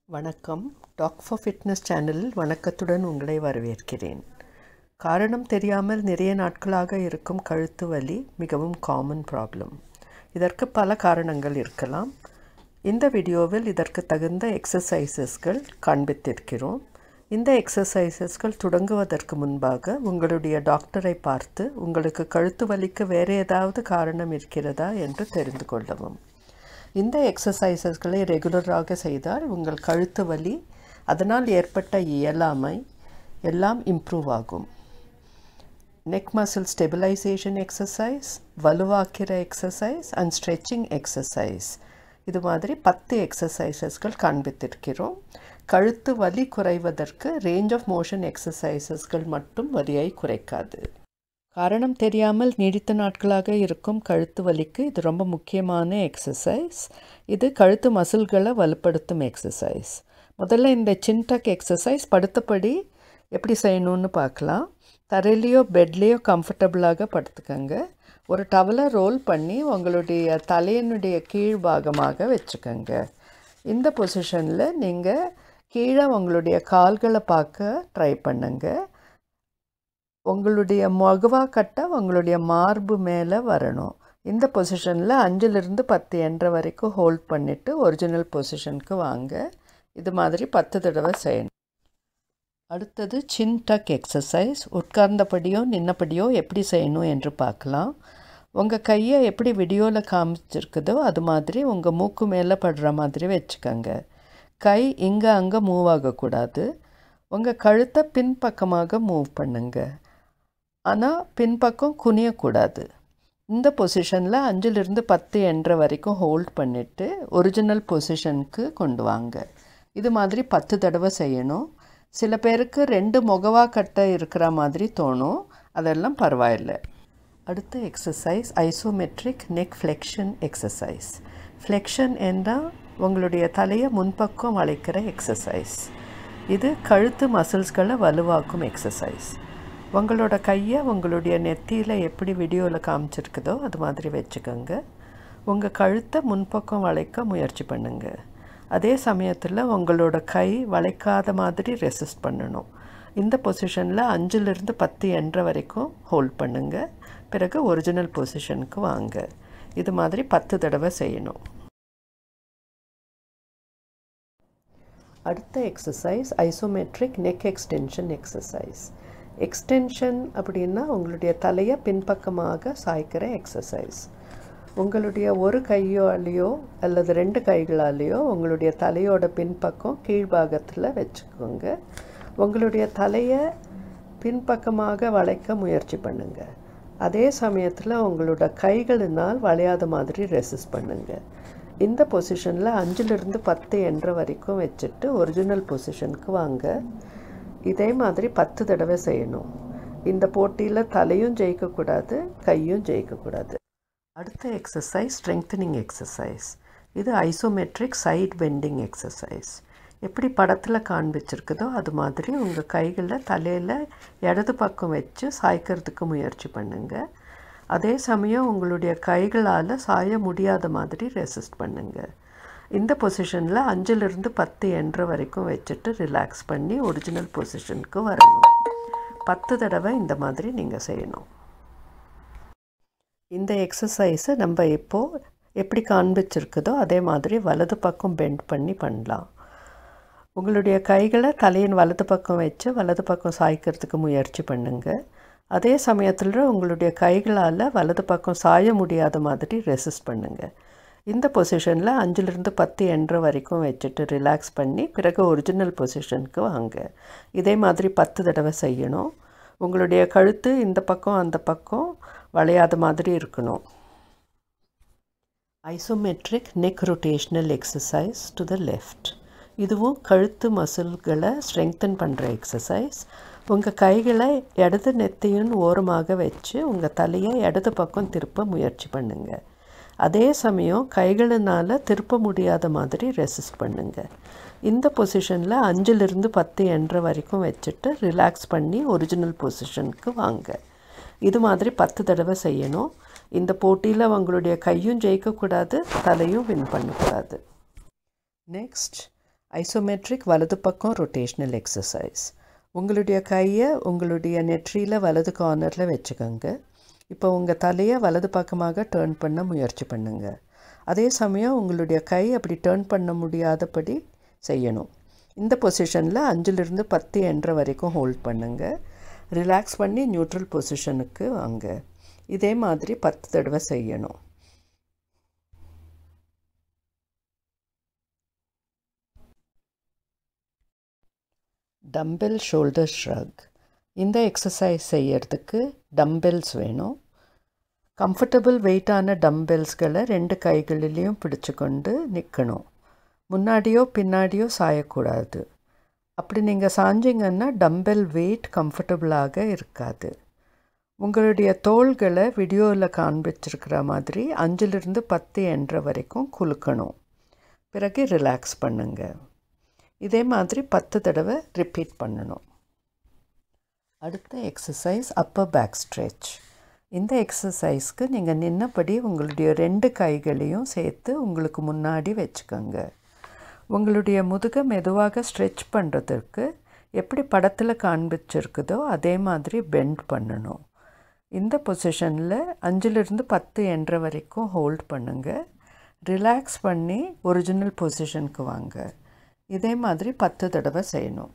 வணக்கம் talk for fitness சேனலில் வணக்கத்துடன் உங்களை வரவேற்கிறேன் காரணம் தெரியாமல் நிறைய நாட்களாக இருக்கும் கழுத்து வலி மிகவும் காமன் ப்ராப்ளம் இதற்கு பல காரணங்கள் இருக்கலாம் இந்த வீடியோவில் இதற்கு தகுந்த எக்ஸசைசஸ்கள் காண்பித்திருக்கிறோம் இந்த எக்ஸசைசஸ்கள் தொடங்குவதற்கு முன்பாக உங்களுடைய டாக்டரை பார்த்து உங்களுக்கு கழுத்து வலிக்கு வேறு ஏதாவது காரணம் இருக்கிறதா என்று தெரிந்து கொள்ளவும் இந்த எக்ஸசைசஸ்களை ரெகுலராக செய்தால் உங்கள் கழுத்து வலி அதனால் ஏற்பட்ட இயலாமை எல்லாம் இம்ப்ரூவ் ஆகும் நெக் மசில் ஸ்டெபிலைசேஷன் எக்ஸசைஸ் வலுவாக்கிற எக்ஸசைஸ் அண்ட் ஸ்ட்ரெச்சிங் எக்ஸசைஸ் இது மாதிரி பத்து எக்ஸசைசஸ்கள் காண்பித்திருக்கிறோம் கழுத்து வலி குறைவதற்கு ரேஞ்ச் ஆஃப் மோஷன் எக்ஸசைசஸ்கள் மட்டும் வலியை குறைக்காது காரணம் தெரியாமல் நீடித்த நாட்களாக இருக்கும் கழுத்து வலிக்கு இது ரொம்ப முக்கியமான எக்ஸசைஸ் இது கழுத்து மசில்களை வலுப்படுத்தும் எக்ஸசைஸ் முதல்ல இந்த சின்டக் எக்ஸசைஸ் படுத்தபடி எப்படி செய்யணும்னு பார்க்கலாம் தரையிலையோ பெட்லேயோ கம்ஃபர்டபுளாக படுத்துக்கங்க ஒரு டவலை ரோல் பண்ணி உங்களுடைய தலையினுடைய கீழ் பாகமாக வச்சுக்கோங்க இந்த பொசிஷனில் நீங்கள் கீழே உங்களுடைய கால்களை பார்க்க ட்ரை பண்ணுங்கள் உங்களுடைய முகவா கட்டை உங்களுடைய மார்பு மேலே வரணும் இந்த பொசிஷனில் அஞ்சுலேருந்து பத்து என்ற வரைக்கும் ஹோல்ட் பண்ணிவிட்டு ஒரிஜினல் பொசிஷனுக்கு வாங்க இது மாதிரி பத்து தடவை செய்யணும் அடுத்தது சின் டக் எக்ஸசைஸ் உட்கார்ந்தபடியோ நின்னபடியோ எப்படி செய்யணும் என்று பார்க்கலாம் உங்கள் கையை எப்படி வீடியோவில் காமிச்சிருக்குதோ அது மாதிரி உங்கள் மூக்கு மேலே படுற மாதிரி வச்சுக்கோங்க கை இங்கே அங்கே மூவ் ஆகக்கூடாது உங்கள் கழுத்தை பின்பக்கமாக மூவ் பண்ணுங்கள் ஆனால் பின்பக்கம் குனியக்கூடாது இந்த பொசிஷனில் அஞ்சிலிருந்து பத்து என்ற வரைக்கும் ஹோல்ட் பண்ணிவிட்டு ஒரிஜினல் பொசிஷனுக்கு கொண்டு வாங்க இது மாதிரி பத்து தடவை செய்யணும் சில பேருக்கு ரெண்டு முகவா கட்டை இருக்கிற மாதிரி தோணும் அதெல்லாம் பரவாயில்லை அடுத்த exercise isometric neck flexion exercise flexion என்றால் உங்களுடைய தலையை முன்பக்கம் வளைக்கிற எக்ஸசைஸ் இது கழுத்து மசில்ஸ்களை வலுவாக்கும் எக்ஸசைஸ் உங்களோட கையை உங்களுடைய நெத்தியில் எப்படி வீடியோவில் காமிச்சிருக்குதோ அது மாதிரி வச்சுக்கோங்க உங்கள் கழுத்தை முன்பக்கம் வளைக்க முயற்சி பண்ணுங்க அதே சமயத்தில் உங்களோட கை வளைக்காத மாதிரி ரெசிஸ்ட் பண்ணணும் இந்த பொசிஷனில் அஞ்சுலேருந்து பத்து என்ற வரைக்கும் ஹோல்ட் பண்ணுங்கள் பிறகு ஒரிஜினல் பொசிஷனுக்கு வாங்க இது மாதிரி பத்து தடவை செய்யணும் அடுத்த exercise isometric neck extension exercise extension அப்படின்னா உங்களுடைய தலையை பின்பக்கமாக சாய்க்கிற எக்ஸசைஸ் உங்களுடைய ஒரு கையாலேயோ அல்லது ரெண்டு கைகளாலேயோ உங்களுடைய தலையோட பின்பக்கம் கீழ்பாகத்தில் வச்சுக்கோங்க உங்களுடைய தலையை பின்பக்கமாக வளைக்க முயற்சி பண்ணுங்கள் அதே சமயத்தில் உங்களோட கைகளினால் வளையாத மாதிரி ரெசிஸ்ட் பண்ணுங்கள் இந்த பொசிஷனில் அஞ்சுலேருந்து பத்து என்ற வரைக்கும் வச்சுட்டு ஒரிஜினல் பொசிஷனுக்கு வாங்க இதே மாதிரி பத்து தடவை செய்யணும் இந்த போட்டியில் தலையும் ஜெயிக்கக்கூடாது கையும் ஜெயிக்கக்கூடாது அடுத்த எக்ஸசைஸ் ஸ்ட்ரெங்தனிங் எக்ஸசைஸ் இது ஐசோமெட்ரிக் சைட் பெண்டிங் எக்ஸசைஸ் எப்படி படத்தில் காண்பிச்சிருக்குதோ அது மாதிரி உங்கள் கைகளை தலையில் இடது பக்கம் வச்சு சாய்க்கிறதுக்கு முயற்சி பண்ணுங்கள் அதே சமயம் உங்களுடைய கைகளால் சாய முடியாத மாதிரி ரெசிஸ்ட் பண்ணுங்கள் இந்த பொசிஷனில் அஞ்சுலேருந்து பத்து என்ற வரைக்கும் வச்சுட்டு ரிலாக்ஸ் பண்ணி ஒரிஜினல் பொசிஷனுக்கு வரணும் பத்து தடவை இந்த மாதிரி நீங்கள் செய்யணும் இந்த எக்ஸசைஸை நம்ம இப்போது எப்படி காண்பிச்சிருக்குதோ அதே மாதிரி வலது பக்கம் பெண்ட் பண்ணி பண்ணலாம் உங்களுடைய கைகளை தலையின் வலது பக்கம் வச்சு வலது பக்கம் சாய்க்கிறதுக்கு முயற்சி பண்ணுங்கள் அதே சமயத்தில் உங்களுடைய கைகளால் வலது பக்கம் சாய முடியாத மாதிரி ரெசிஸ்ட் பண்ணுங்கள் இந்த பொசிஷனில் அஞ்சுலேருந்து பத்து என்ற வரைக்கும் வச்சுட்டு ரிலாக்ஸ் பண்ணி பிறகு ஒரிஜினல் பொசிஷனுக்கு வாங்க இதே மாதிரி பத்து தடவை செய்யணும் உங்களுடைய கழுத்து இந்த பக்கம் அந்த பக்கம் வளையாத மாதிரி இருக்கணும் isometric neck rotational exercise to the left இதுவும் கழுத்து மசில்களை ஸ்ட்ரெங்தன் பண்ணுற எக்ஸசைஸ் உங்கள் கைகளை இடது நெத்தியின் ஓரமாக வச்சு உங்கள் தலையை இடது பக்கம் திருப்ப முயற்சி பண்ணுங்கள் அதே சமயம் கைகளினால் திருப்ப முடியாத மாதிரி ரெசிஸ்ட் பண்ணுங்கள் இந்த பொசிஷனில் அஞ்சுலேருந்து பத்து என்ற வரைக்கும் வச்சுட்டு ரிலாக்ஸ் பண்ணி ஒரிஜினல் பொசிஷனுக்கு வாங்க இது மாதிரி பத்து தடவை செய்யணும் இந்த போட்டியில் உங்களுடைய கையும் ஜெயிக்கக்கூடாது தலையும் வின் பண்ணக்கூடாது நெக்ஸ்ட் ஐசோமெட்ரிக் வலது பக்கம் ரொட்டேஷ்னல் எக்ஸசைஸ் உங்களுடைய கையை உங்களுடைய நெற்றியில் வலது கார்னரில் வச்சுக்கோங்க இப்போ உங்கள் தலையை வலது பக்கமாக டேர்ன் பண்ண முயற்சி பண்ணுங்க அதே சமயம் உங்களுடைய கை அப்படி டேர்ன் பண்ண முடியாதபடி செய்யணும் இந்த பொசிஷனில் அஞ்சுலேருந்து பத்து என்ற வரைக்கும் ஹோல்ட் பண்ணுங்கள் ரிலாக்ஸ் பண்ணி நியூட்ரல் பொசிஷனுக்கு வாங்க இதே மாதிரி பத்து தடவை செய்யணும் டம்பெல் ஷோல்டர் ஷ்ரக் இந்த எக்ஸசைஸ் செய்யறதுக்கு டம்பெல்ஸ் வேணும் கம்ஃபர்டபுள் வெயிட்டான டம்பெல்ஸ்களை ரெண்டு கைகளிலையும் பிடிச்சிக்கொண்டு நிற்கணும் முன்னாடியோ பின்னாடியோ சாயக்கூடாது அப்படி நீங்கள் சாஞ்சிங்கன்னா டம்பெல் வெயிட் கம்ஃபர்டபுளாக இருக்காது உங்களுடைய தோள்களை வீடியோவில் காண்பிச்சிருக்கிற மாதிரி அஞ்சிலிருந்து பத்து என்ற வரைக்கும் குலுக்கணும் பிறகு ரிலாக்ஸ் பண்ணுங்கள் இதே மாதிரி பத்து தடவை ரிப்பீட் பண்ணணும் அடுத்த எக்ஸசைஸ் அப்பர் பேக் ஸ்ட்ரெச் இந்த எக்ஸசைஸ்க்கு நீங்கள் நின்னபடி உங்களுடைய ரெண்டு கைகளையும் சேர்த்து உங்களுக்கு முன்னாடி வச்சுக்கோங்க உங்களுடைய முதுகை மெதுவாக ஸ்ட்ரெச் பண்ணுறதுக்கு எப்படி படத்தில் காண்பிச்சிருக்குதோ அதே மாதிரி பெண்ட் பண்ணணும் இந்த பொசிஷனில் அஞ்சிலிருந்து பத்து என்ற வரைக்கும் ஹோல்ட் பண்ணுங்கள் ரிலாக்ஸ் பண்ணி ஒரிஜினல் பொசிஷனுக்கு வாங்க இதே மாதிரி பத்து தடவை செய்யணும்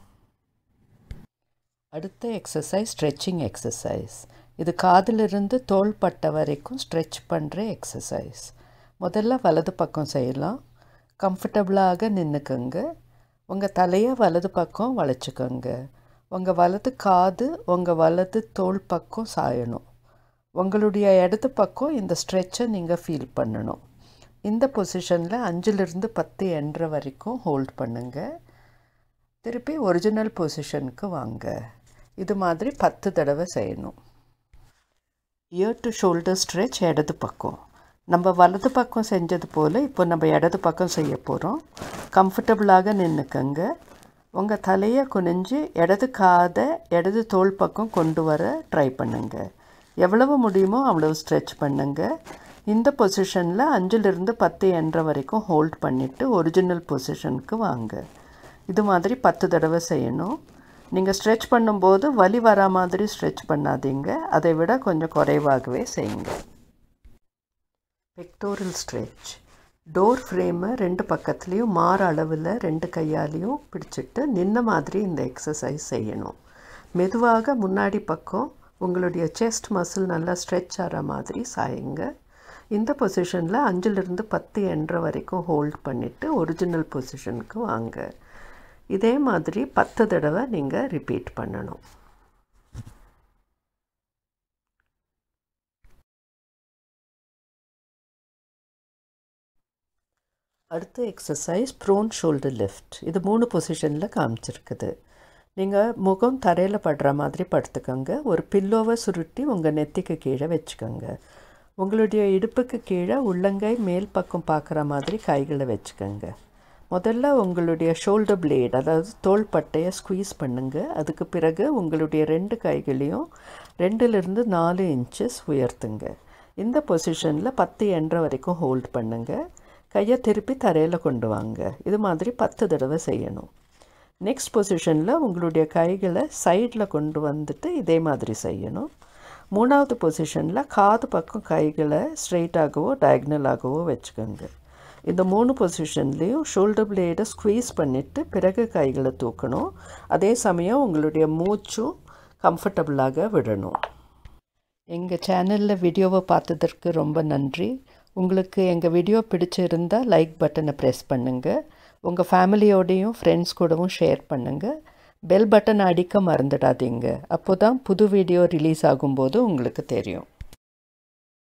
அடுத்த எக்ஸசைஸ் ஸ்ட்ரெச்சிங் எக்ஸசைஸ் இது காதிலிருந்து தோள்பட்டை வரைக்கும் ஸ்ட்ரெச் பண்ணுற எக்ஸசைஸ் முதல்ல வலது பக்கம் செய்யலாம் கம்ஃபர்டபுளாக நின்றுக்கோங்க உங்கள் தலையை வலது பக்கம் வளைச்சிக்கோங்க உங்கள் வலது காது உங்கள் வலது தோள் பக்கம் சாயணும் உங்களுடைய இடது பக்கம் இந்த ஸ்ட்ரெச்சை நீங்கள் ஃபீல் பண்ணணும் இந்த பொசிஷனில் அஞ்சிலிருந்து பத்து என்ற வரைக்கும் ஹோல்ட் பண்ணுங்கள் திருப்பி ஒரிஜினல் பொசிஷனுக்கு வாங்க இது மாதிரி பத்து தடவை செய்யணும் இயர் டு ஷோல்டர் ஸ்ட்ரெச் இடது பக்கம் நம்ம வலது பக்கம் செஞ்சது போல் இப்போ நம்ம இடது பக்கம் செய்ய போகிறோம் கம்ஃபர்டபுளாக நின்றுக்கங்க உங்கள் தலையை குனிஞ்சு இடது காதை இடது தோள் பக்கம் கொண்டு வர ட்ரை பண்ணுங்கள் எவ்வளவு முடியுமோ அவ்வளவு ஸ்ட்ரெச் பண்ணுங்கள் இந்த பொசிஷனில் அஞ்சிலிருந்து பத்து என்ற வரைக்கும் ஹோல்ட் பண்ணிவிட்டு ஒரிஜினல் பொசிஷனுக்கு வாங்க இது மாதிரி பத்து தடவை செய்யணும் நீங்கள் ஸ்ட்ரெச் பண்ணும்போது வலி வரா மாதிரி ஸ்ட்ரெச் பண்ணாதீங்க அதை விட கொஞ்சம் குறைவாகவே செய்யுங்க பெக்டோரல் ஸ்ட்ரெச் டோர் ஃப்ரேமை ரெண்டு பக்கத்துலேயும் மாற அளவில் ரெண்டு கையாலையும் பிடிச்சிட்டு நின்ன மாதிரி இந்த எக்ஸசைஸ் செய்யணும் மெதுவாக முன்னாடி பக்கம் உங்களுடைய செஸ்ட் மசில் நல்லா ஸ்ட்ரெச் ஆகிற மாதிரி சாயுங்க இந்த பொசிஷனில் அஞ்சிலிருந்து பத்து என்ற வரைக்கும் ஹோல்ட் பண்ணிவிட்டு ஒரிஜினல் பொசிஷனுக்கு வாங்க இதே மாதிரி பத்து தடவை நீங்கள் ரிப்பீட் பண்ணணும் அடுத்த எக்ஸசைஸ் ப்ரோன் ஷோல்டர் லிஃப்ட் இது மூணு பொசிஷனில் காமிச்சிருக்குது நீங்கள் முகம் தரையில் படுற மாதிரி படுத்துக்கோங்க ஒரு பில்லோவை சுருட்டி உங்கள் நெத்திக்கு கீழே வச்சுக்கோங்க உங்களுடைய இடுப்புக்கு கீழே உள்ளங்கை மேல் பக்கம் பார்க்குற மாதிரி கைகளை வச்சுக்கோங்க முதல்ல உங்களுடைய ஷோல்டர் பிளேட் அதாவது தோள்பட்டையை ஸ்குவீஸ் பண்ணுங்கள் அதுக்கு பிறகு உங்களுடைய ரெண்டு கைகளையும் ரெண்டுலேருந்து நாலு இன்ச்சஸ் உயர்த்துங்க இந்த பொசிஷனில் பத்து என்ற வரைக்கும் ஹோல்ட் பண்ணுங்கள் கையை திருப்பி தரையில் கொண்டு வாங்க இது மாதிரி பத்து தடவை செய்யணும் நெக்ஸ்ட் பொசிஷனில் உங்களுடைய கைகளை சைடில் கொண்டு வந்துட்டு இதே மாதிரி செய்யணும் மூணாவது பொசிஷனில் காது பக்கம் கைகளை ஸ்ட்ரெயிட்டாகவோ டயக்னலாகவோ வச்சுக்கோங்க இந்த மூணு பொசிஷன்லேயும் ஷோல்டர் பிளேடை ஸ்குவீஸ் பண்ணிவிட்டு பிறகு கைகளை தூக்கணும் அதே சமயம் உங்களுடைய மூச்சும் கம்ஃபர்டபுளாக விடணும் எங்கள் சேனலில் வீடியோவை பார்த்ததற்கு ரொம்ப நன்றி உங்களுக்கு எங்கள் வீடியோ பிடிச்சிருந்தால் லைக் பட்டனை ப்ரெஸ் பண்ணுங்கள் உங்கள் ஃபேமிலியோடையும் ஃப்ரெண்ட்ஸ் கூடவும் ஷேர் பண்ணுங்கள் பெல் பட்டன் அடிக்க மறந்துடாதீங்க அப்போ தான் புது வீடியோ ரிலீஸ் ஆகும்போது உங்களுக்கு தெரியும்